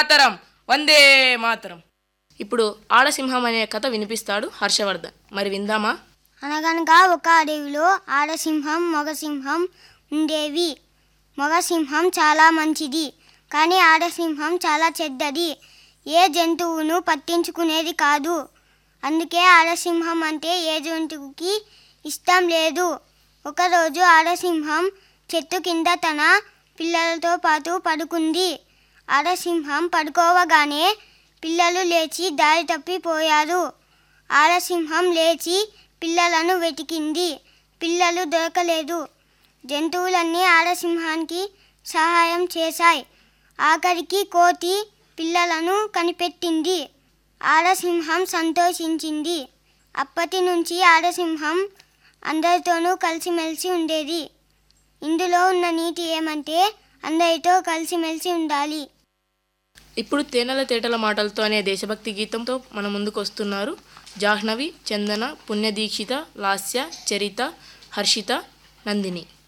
మాతరం వందే మాతరం ఇప్పుడు ఆడసింహం అనే కథ వినిపిస్తాడు హర్షవర్ధన్ మరి విందామా అనగనగా ఒక అడవిలో ఆడసింహం మగసింహం ఉండేవి మగసింహం చాలా మంచిది కానీ ఆడసింహం చాలా చెడ్డది ఏ జంతువును పట్టించుకునేది కాదు అందుకే ఆడసింహం అంటే ఏ జంతువుకి ఇష్టం లేదు ఒకరోజు ఆడసింహం చెట్టు కింద తన పిల్లలతో పాటు పడుకుంది ఆడసింహం పడుకోవగానే పిల్లలు లేచి దారి తప్పిపోయారు ఆడసింహం లేచి పిల్లలను వెతికింది పిల్లలు దొరకలేదు జంతువులన్నీ ఆడసింహానికి సహాయం చేశాయి ఆఖరికి కోతి పిల్లలను కనిపెట్టింది ఆడసింహం సంతోషించింది అప్పటి నుంచి ఆడసింహం అందరితోనూ కలిసిమెలిసి ఉండేది ఇందులో ఉన్న నీతి ఏమంటే అందరితో కలిసిమెలిసి ఉండాలి ఇప్పుడు తేనెల తేటల మాటలతో అనే దేశభక్తి గీతంతో మన ముందుకు వస్తున్నారు జాహ్నవి చందన పుణ్యదీక్షిత లాస్య చరిత హర్షిత నందిని